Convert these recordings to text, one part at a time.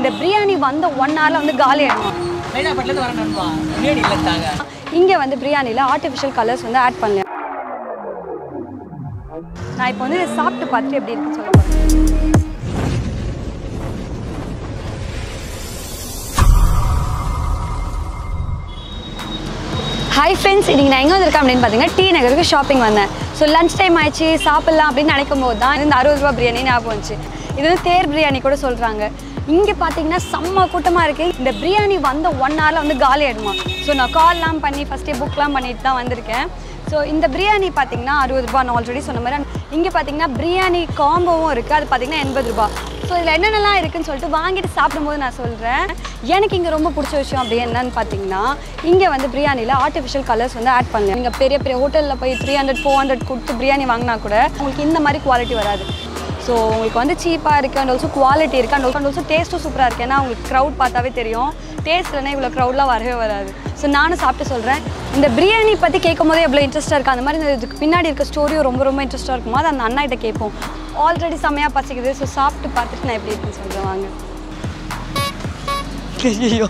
இந்த பிரியாணி வந்த ஒன் ஹவரில் வந்து காலி ஆயிடும் மைனாப்பட்டிலேருந்து வர நண்பா பிரியாணி இல்லைட்டாங்க இங்கே வந்து பிரியாணியில் ஆர்டிஃபிஷியல் கலர்ஸ் வந்து ஆட் பண்ணல நான் இப்போ வந்து இதை சாப்பிட்டு பார்த்துட்டு எப்படி இருக்குன்னு சொல்ல போகிறேன் ஹாய் ஃப்ரெண்ட்ஸ் இன்றைக்கி நான் எங்கே வந்திருக்கேன் அப்படின்னு பார்த்தீங்கன்னா டி நகருக்கு ஷாப்பிங் வந்தேன் ஸோ லஞ்ச் டைம் ஆயிடுச்சு சாப்பிட்லாம் அப்படின்னு நினைக்கும் போது தான் இந்த அறுபது ரூபா பிரியாணி ஞாபகம் வந்துச்சு இது வந்து தேர் பிரியாணி கூட சொல்கிறாங்க இங்கே பார்த்தீங்கன்னா செம்ம கூட்டமாக இருக்குது இந்த பிரியாணி வந்த ஒன் ஹவரில் வந்து காலி ஆயிடுமா ஸோ நான் கால்லாம் பண்ணி ஃபஸ்ட்டே புக்லாம் பண்ணிட்டு தான் வந்திருக்கேன் ஸோ இந்த பிரியாணி பார்த்தீங்கன்னா அறுபது ரூபா நான் ஆல்ரெடி சொன்ன மாதிரி இங்கே பார்த்தீங்கன்னா பிரியாணி காம்போவும் இருக்குது அது பார்த்தீங்கன்னா எண்பது ரூபா ஸோ இதில் என்னென்னலாம் இருக்குன்னு சொல்லிட்டு வாங்கிட்டு சாப்பிடும்போது நான் சொல்கிறேன் எனக்கு இங்கே ரொம்ப பிடிச்ச விஷயம் அப்படி என்னன்னு பார்த்தீங்கன்னா இங்கே வந்து பிரியாணியில் ஆர்டிஃபிஷியல் கலர்ஸ் வந்து ஆட் பண்ணல நீங்கள் பெரிய பெரிய ஹோட்டலில் போய் த்ரீ ஹண்ட்ரட் ஃபோர் ஹண்ட்ரட் கொடுத்து பிரியாணி வாங்கினா கூட உங்களுக்கு இந்த மாதிரி குவாலிட்டி வராது ஸோ உங்களுக்கு வந்து சீப்பாக இருக்குது அண்ட் ஆல்சோ குவாலிட்டி இருக்குது அண்ட் அண்ட் ஆல்சோ டேஸ்ட்டும் சூப்பராக இருக்குது ஏன்னா உங்களுக்கு க்ரௌட் பார்த்தாவே தெரியும் டேஸ்ட் இல்லைன்னா இவ்வளோ க்ரௌட்லாம் வரவே வராது ஸோ நானும் சாப்பிட்டு சொல்கிறேன் இந்த பிரியாணி பற்றி கேட்கும் போதே எவ்வளோ இன்ட்ரெஸ்ட்டாக இருக்குது அந்த மாதிரி இந்த இதுக்கு பின்னாடி இருக்க ஸ்டோரியும் ரொம்ப ரொம்ப இன்ட்ரெஸ்ட்டாக இருக்குமா அது அந்த அண்ணா கிட்ட கேட்போம் ஆல்ரெடி செம்மையாக பசிக்குது ஸோ சாப்பிட்டு பார்த்துட்டு நான் எப்படி இருக்குன்னு சொல்கிறேன் வாங்க ஐயோ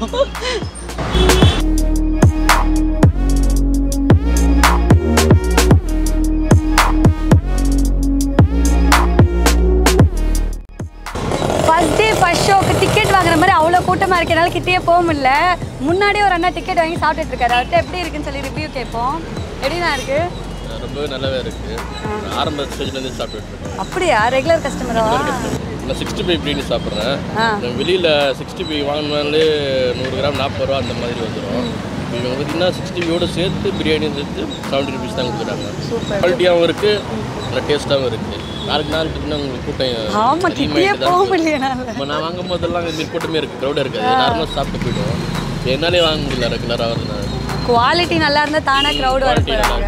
ஃபர்ஸ்ட் டே ஃபர்ஸ்ட் ஷோக்கு டிக்கெட் வாங்குற மாதிரி அவ்வளோ கூட்டமாக இருக்கு என்னால் கிட்டேயே போக முடியல முன்னாடியே ஒரு அண்ணா டிக்கெட் வாங்கி சாப்பிட்டுட்டு இருக்காரு அவர்கிட்ட எப்படி இருக்குன்னு சொல்லி ரிவ்யூ கேட்போம் எப்படிண்ணா இருக்கு ரொம்பவே நல்லாவே இருக்கு ஆரம்ப ஸ்டேஜ்லேருந்து சாப்பிட்டுட்டு இருக்கேன் அப்படியா ரெகுலர் கஸ்டமரா நான் சிக்ஸ்டி ஃபைவ் பிரியாணி சாப்பிட்றேன் ஆ. நான் வெளியில் சிக்ஸ்டி ஃபைவ் வாங்கினாலே நூறு கிராம் நாற்பது ரூபா அந்த மாதிரி வந்துடும் இப்போ இவங்க பார்த்தீங்கன்னா சிக்ஸ்டி ஃபைவோட சேர்த்து பிரியாணி சேர்த்து செவன்ட்டி ருபீஸ் தான் கொடுக்குறாங்க சூப்பர் குவாலிட்டியாகவும் இருக்குது நல்ல டேஸ்ட்டாகவும் இருக்குது நாளைக்கு நாள் பார்த்தீங்கன்னா உங்களுக்கு கூட்டம் ஆமா கிட்டேயே அதிகமாயிட்டு போக தான் இருக்கு. முடியல என்னால. இப்போ நான் வாங்கும் போதெல்லாம் இந்த கூட்டமே இருக்குது க்ரௌடாக இருக்காது நார்மலாக சாப்பிட்டு போயிடுவோம் என்னாலே வாங்க முடியல ரெகுலராக வரதுனால குவாலிட்டி நல்லா இருந்தா தானா க்ரௌட் வர Quality நல்லா போறாங்க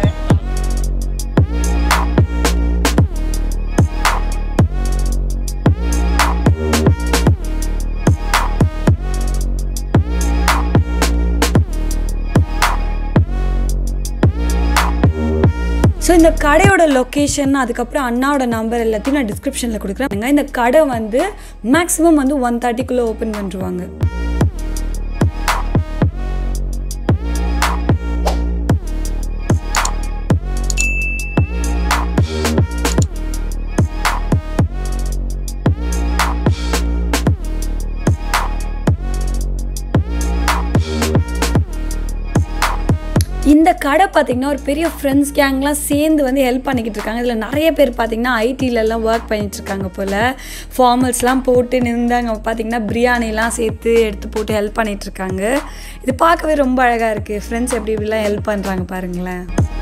ஸோ இந்த கடையோட லொக்கேஷன் அதுக்கப்புறம் அண்ணாவோட நம்பர் எல்லாத்தையும் நான் டிஸ்கிரிப்ஷனில் கொடுக்குறேன் இந்த கடை வந்து மேக்ஸிமம் வந்து ஒன் தேர்ட்டிக்குள்ளே ஓப்பன் பண்ணிருவாங்க இந்த கடை பார்த்திங்கன்னா ஒரு பெரிய ஃப்ரெண்ட்ஸ் கேங்லாம் சேர்ந்து வந்து ஹெல்ப் பண்ணிக்கிட்டு இருக்காங்க இதில் நிறைய பேர் பார்த்திங்கன்னா ஐடிலலாம் ஒர்க் பண்ணிட்டு இருக்காங்க போல் ஃபார்மல்ஸ்லாம் போட்டு நின்றாங்க பார்த்திங்கன்னா பிரியாணிலாம் சேர்த்து எடுத்து போட்டு ஹெல்ப் பண்ணிட்டு இருக்காங்க இது பார்க்கவே ரொம்ப அழகாக இருக்குது ஃப்ரெண்ட்ஸ் எப்படி இப்படிலாம் ஹெல்ப் பண்ணுறாங்க பாருங்களேன்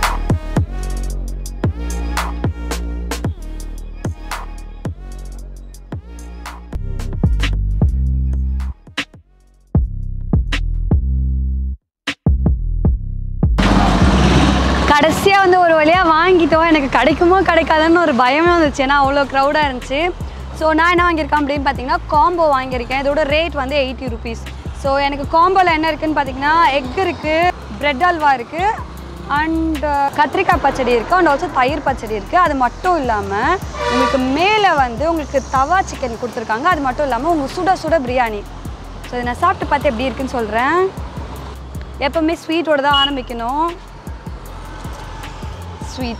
கடைசியாக வந்து ஒரு வழியாக வாங்கிட்டோம் எனக்கு கிடைக்குமோ கிடைக்காதுன்னு ஒரு பயமே வந்துச்சு ஏன்னா அவ்வளோ க்ரௌடாக இருந்துச்சு ஸோ நான் என்ன வாங்கியிருக்கேன் அப்படின்னு பார்த்தீங்கன்னா காம்போ வாங்கியிருக்கேன் இதோட ரேட் வந்து எயிட்டி ருபீஸ் ஸோ எனக்கு காம்போவில் என்ன இருக்குன்னு பார்த்தீங்கன்னா எக் இருக்குது பிரெட் அல்வா இருக்குது அண்ட் கத்திரிக்காய் பச்சடி இருக்குது அண்ட் ஆல்சோ தயிர் பச்சடி இருக்குது அது மட்டும் இல்லாமல் உங்களுக்கு மேலே வந்து உங்களுக்கு தவா சிக்கன் கொடுத்துருக்காங்க அது மட்டும் இல்லாமல் உங்களுக்கு சுட சுட பிரியாணி ஸோ இதை நான் சாப்பிட்டு பார்த்து எப்படி இருக்குன்னு சொல்கிறேன் எப்போவுமே ஸ்வீட்டோட தான் ஆரம்பிக்கணும் ஸ்வீட்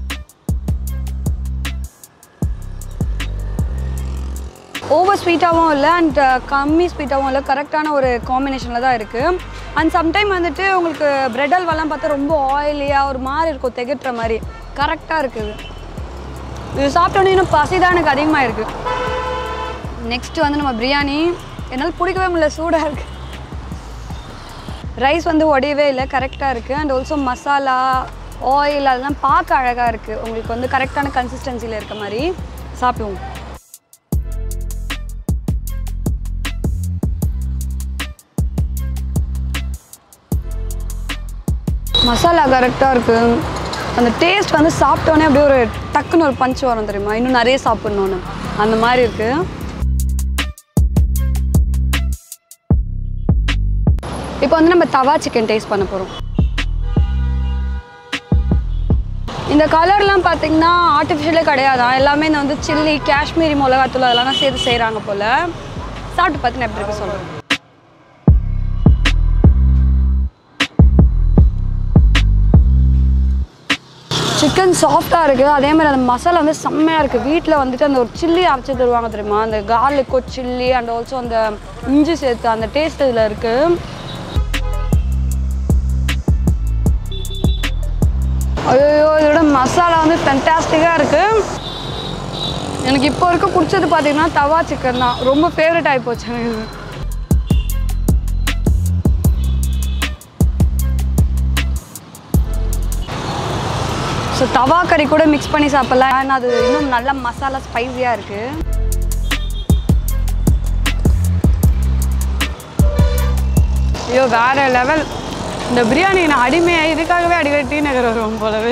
ஓவர் ஸ்வீட்டாகவும் இல்லை அண்ட் கம்மி ஸ்வீட்டாகவும் இல்லை கரெக்டான ஒரு காம்பினேஷனில் தான் இருக்குது அண்ட் சம்டைம் வந்துட்டு உங்களுக்கு பிரெட் அல்வாலாம் பார்த்தா ரொம்ப ஆயிலியாக ஒரு மாதிரி இருக்கும் திகட்டுற மாதிரி கரெக்டாக இருக்குது இது சாப்பிட்டோன்னே இன்னும் பசி தான் எனக்கு அதிகமாக இருக்குது நெக்ஸ்ட்டு வந்து நம்ம பிரியாணி என்னால் பிடிக்கவே முடியல சூடாக இருக்குது ரைஸ் வந்து உடையவே இல்லை கரெக்டாக இருக்குது அண்ட் ஆல்சோ மசாலா ஆயில் அதெல்லாம் பார்க்க அழகாக இருக்குது உங்களுக்கு வந்து கரெக்டான கன்சிஸ்டன்சியில் இருக்க மாதிரி சாப்பிடுவோம் மசாலா கரெக்டாக இருக்குது அந்த டேஸ்ட் வந்து சாப்பிட்டோன்னே அப்படியே ஒரு டக்குன்னு ஒரு பஞ்ச் வரும் தெரியுமா இன்னும் நிறைய சாப்பிட்ணுன்னு அந்த மாதிரி இருக்குது இப்போ வந்து நம்ம தவா சிக்கன் டேஸ்ட் பண்ண போகிறோம் இந்த கலர்லாம் பார்த்தீங்கன்னா ஆர்டிஃபிஷியலே கிடையாதான் எல்லாமே இந்த வந்து சில்லி காஷ்மீரி மிளகாத்தூள் அதெல்லாம் தான் சேர்த்து செய்கிறாங்க போல் சாப்பிட்டு பார்த்து நான் எப்படி இருக்கு சொல்கிறேன் சிக்கன் சாஃப்டாக இருக்குது அதே மாதிரி அந்த மசாலா வந்து செம்மையாக இருக்குது வீட்டில் வந்துட்டு அந்த ஒரு சில்லி அரைச்சி தருவாங்க தெரியுமா அந்த கார்லிக்கோ சில்லி அண்ட் ஆல்சோ அந்த இஞ்சி சேர்த்து அந்த டேஸ்ட் இதில் இருக்குது ஐயோ இதோட மசாலா வந்து ஃபென்டாஸ்டிக்காக இருக்குது எனக்கு இப்போ இருக்க பிடிச்சது பார்த்தீங்கன்னா தவா சிக்கன் தான் ரொம்ப ஃபேவரட் ஆகி போச்சு எனக்கு இது ஸோ தவா கறி கூட மிக்ஸ் பண்ணி சாப்பிடலாம் ஆனால் அது இன்னும் நல்ல மசாலா ஸ்பைஸியாக இருக்குது ஐயோ வேற லெவல் இந்த பிரியாணி நான் அடிமையாக இதுக்காகவே அடிக்கடி டி நகர் வருவோம் போலவே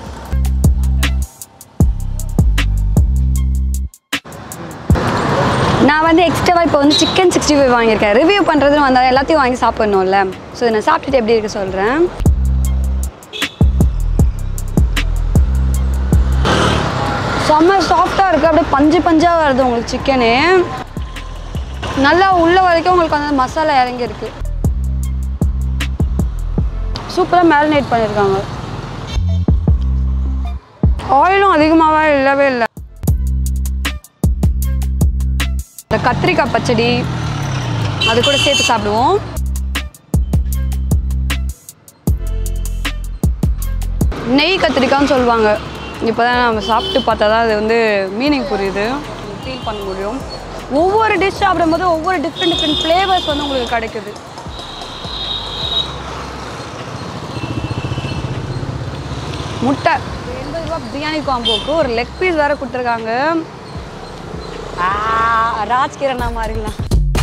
நான் வந்து எக்ஸ்ட்ராவாக இப்போ வந்து சிக்கன் சிக்ஸ்டி ஃபைவ் வாங்கியிருக்கேன் ரிவ்யூ பண்ணுறதுன்னு வந்தால் எல்லாத்தையும் வாங்கி சாப்பிடணும்ல ஸோ இதை நான் சாப்பிட்டுட்டு எப்படி இருக்கு சொல்கிறேன் செம்ம சாஃப்டாக இருக்குது அப்படியே பஞ்சு பஞ்சாக வருது உங்களுக்கு சிக்கனு நல்லா உள்ள வரைக்கும் உங்களுக்கு அந்த மசாலா இறங்கியிருக்கு சூப்பராக மேரினேட் பண்ணியிருக்காங்க ஆயிலும் அதிகமாகவே இல்லவே இல்லை இந்த கத்திரிக்காய் பச்சடி அது கூட சேர்த்து சாப்பிடுவோம் நெய் கத்திரிக்காய்னு சொல்லுவாங்க இப்போ தான் நம்ம சாப்பிட்டு பார்த்தா தான் அது வந்து மீனிங் புரியுது ஃபீல் பண்ண முடியும் ஒவ்வொரு டிஷ் சாப்பிடும்போது ஒவ்வொரு டிஃப்ரெண்ட் டிஃப்ரெண்ட் ஃப்ளேவர்ஸ் வந்து உங்களுக்கு கிடைக்குது முட்டை எண்பது ரூபா பிரியாணி காம்போக்கு ஒரு லெக் பீஸ் வேற கொடுத்துருக்காங்க ஆ, ராஜ்கிரணா மாதிரிலாம்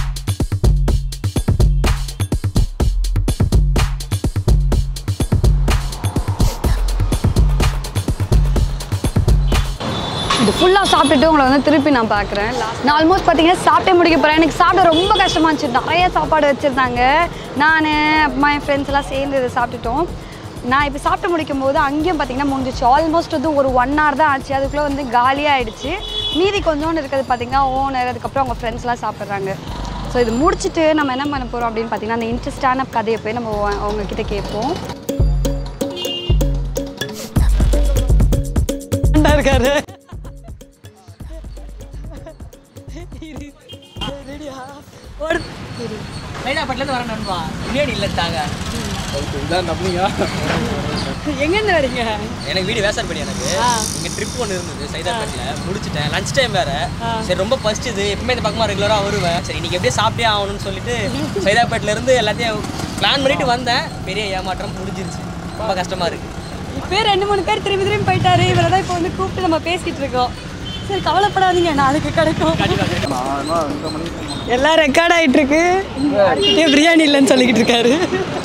இது ஃபுல்லாக சாப்பிட்டுட்டு உங்களை வந்து திருப்பி நான் பார்க்குறேன் நான் ஆல்மோஸ்ட் பார்த்தீங்கன்னா சாப்பிட்டே முடிக்க போகிறேன் எனக்கு சாப்பிட ரொம்ப கஷ்டமாக இருந்துச்சு நிறைய சாப்பாடு வச்சுருந்தாங்க நான் அம்மா என் ஃப்ரெண்ட்ஸ் எல்லாம் சேர்ந்து இதை சாப்பிட்டுட்டோம் நான் இப்போ சாப்பிட்டு முடிக்கும் போது அங்கேயும் பார்த்தீங்கன்னா முடிஞ்சிச்சு ஆல்மோஸ்ட் வந்து ஒரு ஒன் ஹவர் தான் ஆச்சு அதுக்குள்ளே வந்து காலியாக ஆயிடுச்சு மீதி கொஞ்சோண்டு இருக்கிறது பார்த்தீங்கன்னா ஓனர் அதுக்கப்புறம் அவங்க ஃப்ரெண்ட்ஸ்லாம் சாப்பிட்றாங்க ஸோ இது முடிச்சுட்டு நம்ம என்ன பண்ண போகிறோம் அப்படின்னு பார்த்தீங்கன்னா அந்த இன்ட்ரெஸ்டான கதையை போய் நம்ம அவங்க கிட்ட கேட்போம் இருக்காரு மைதாப்பட்டிலேருந்து வர நண்பா பிரியாணி இல்லைட்டாங்க இதான் நம்பியா எங்கேருந்து வரீங்க எனக்கு வீடு வேசார்படி எனக்கு இங்கே ட்ரிப் ஒன்று இருந்தது சைதாப்பேட்டில் முடிச்சிட்டேன் லஞ்ச் டைம் வேறு சரி ரொம்ப பசிச்சுது எப்பவுமே இந்த பக்கமாக ரெகுலராக வருவேன் சரி இன்னைக்கு எப்படியே சாப்பிட்டே ஆகணும்னு சொல்லிட்டு சைதாப்பேட்டில் இருந்து எல்லாத்தையும் பிளான் பண்ணிட்டு வந்தேன் பெரிய ஏமாற்றம் முடிஞ்சிருச்சு ரொம்ப கஷ்டமாக இருக்குது இப்போ ரெண்டு மூணு பேர் திரும்பி திரும்பி போயிட்டாரு இவரை தான் இப்போ வந்து கூப்பிட்டு நம்ம பேசிக்கிட்டு இருக்கோம் சரி கவலைப்படாதீங்க நாளைக்கு கிடைக்கும் எல்லாம் ரெக்கார்ட் ஆயிட்டு இருக்கு அடுத்தே பிரியாணி இல்லைன்னு சொல்லிக்கிட்டு இருக்காரு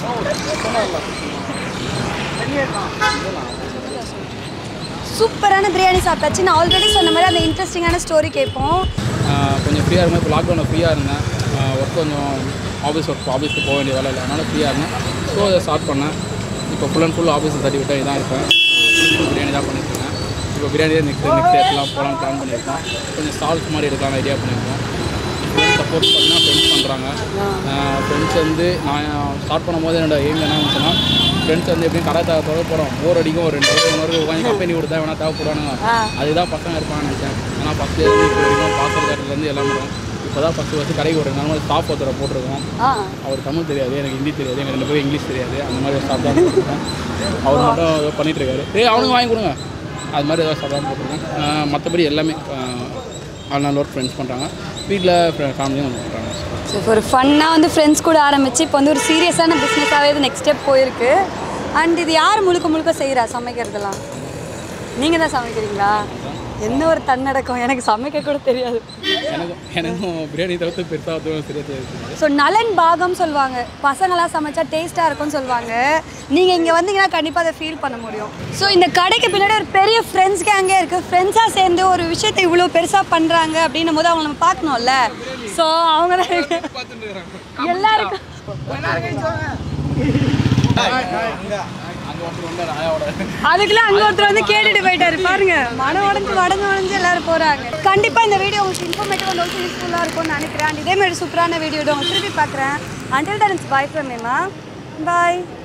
சூப்பரான பிரியாணி சாப்பிட்டாச்சு நான் ஆல்ரெடி சொன்ன மாதிரி அந்த இன்ட்ரெஸ்டிங்கான ஸ்டோரி கேட்போம் கொஞ்சம் ஃப்ரீயாக இருந்தேன் இப்போ லாக்டவுனில் ஃப்ரீயாக இருந்தேன் ஒர்க் கொஞ்சம் ஆஃபீஸ் ஒர்க் ஆஃபீஸ்க்கு போக வேண்டிய வேலை இல்லை அதனால் ஃப்ரீயாக இருந்தேன் ஸோ அதை ஸ்டார்ட் பண்ணேன் இப்போ ஃபுல் அண்ட் ஃபுல் ஆஃபீஸில் தட்டி விட்டு இதான் இருப்பேன் பிரியாணி தான் பண்ணியிருக்கேன் இப்போ பிரியாணி நெக்ஸ்ட் நெக்ஸ்ட் இடத்துலாம் போகலான்னு பிளான் பண்ணியிருக்கோம் கொஞ்சம் ஸ்டால்ஸ் மாதிரி எடுக்கலாம் ஐடியா பண்ணியிருக்கோம் சப்போர்ட் பார்த்தீங்கன்னா ஃப்ரெண்ட்ஸ் பண்ணுறாங்க ஃப்ரெண்ட்ஸ் வந்து நான் ஸ்டார்ட் பண்ணும்போது என்னோட எய்ம் என்ன இருந்துச்சுன்னா ஃப்ரெண்ட்ஸ் வந்து எப்படியும் கடை தேவை தொலை போகிறோம் போர் அடிக்கும் ஒரு ரெண்டு வருஷம் வரைக்கும் உட்காந்து கம்பெனி கொடுத்தா வேணா தேவைப்படுவானுங்க அதுதான் பசங்க இருப்பான்னு நினச்சேன் ஆனால் ஃபஸ்ட்டு இப்போ வரைக்கும் பாசல் காட்டிலேருந்து எல்லாமே வரும் இப்போ தான் ஃபஸ்ட்டு ஃபஸ்ட்டு கடைக்கு ஒரு நார்மல் ஸ்டாஃப் ஒருத்தரை போட்டிருக்கோம் ஆ அவர் தமிழ் தெரியாது எனக்கு ஹிந்தி தெரியாது எனக்கு ரெண்டு பேரும் இங்கிலீஷ் தெரியாது அந்த மாதிரி ஸ்டாஃப் தான் போட்டிருக்கேன் அவர் மட்டும் ஏதோ பண்ணிட்டு இருக்காரு ஏய் அவனுக்கு வாங்கி கொடுங்க அது மாதிரி ஏதோ ஸ்டாஃப் தான் போட்டிருக்கேன் மற்றபடி எல்லாமே ஆல் ஒர்க் ஃப்ரெண்ட்ஸ் பண்ணுறாங்க வீட்டில் ஃபேமிலியும் பண்ணுறாங்க ஸோ இப்போ ஒரு ஃபன்னாக வந்து ஃப்ரெண்ட்ஸ் கூட ஆரம்பிச்சு இப்போ வந்து ஒரு சீரியஸான பிஸ்னஸாகவே இது நெக்ஸ்ட் ஸ்டெப் போயிருக்கு அண்ட் இது யார் முழுக்க முழுக்க செய்கிறா சமைக்கிறதெல்லாம் நீங்கள் தான் சமைக்கிறீங்களா என்ன ஒரு தன்னடக்கம் எனக்கு சமைக்க கூட தெரியாது எனக்கும் எனக்கும் பிரியாணி தவிர்த்து பெருசாக தூரம் சரியாக தெரியாது ஸோ நலன் பாகம் சொல்லுவாங்க பசங்களாம் சமைச்சா டேஸ்ட்டாக இருக்கும்னு சொல்லுவாங்க நீங்கள் இங்கே வந்தீங்கன்னா கண்டிப்பாக அதை ஃபீல் பண்ண முடியும் ஸோ இந்த கடைக்கு பின்னாடி ஒரு பெரிய ஃப்ரெண்ட்ஸ் கேங்கே இருக்குது ஃப்ரெண்ட்ஸாக சேர்ந்து ஒரு விஷயத்தை இவ்வளோ பெருசாக பண்ணுறாங்க அப்படின்னும் போது அவங்க நம்ம பார்க்கணும்ல ஸோ அவங்க தான் எல்லாருக்கும் ஒருத்தர் வந்து ஆயாவோட அதுக்குள்ள அங்க ஒருத்தர் வந்து கேட்டுட்டு போயிட்டாரு பாருங்க மன உடஞ்சு உடஞ்சு உடஞ்சு எல்லாரும் போறாங்க கண்டிப்பா இந்த வீடியோ உங்களுக்கு இன்ஃபர்மேட்டிவ் அண்ட் ஆல்சோ யூஸ்ஃபுல்லா இருக்கும்னு நினைக்கிறேன் And இதே மாதிரி சூப்பரான வீடியோ உங்களுக்கு திருப்பி பார்க்குறேன் until then it's bye from மேமா பாய்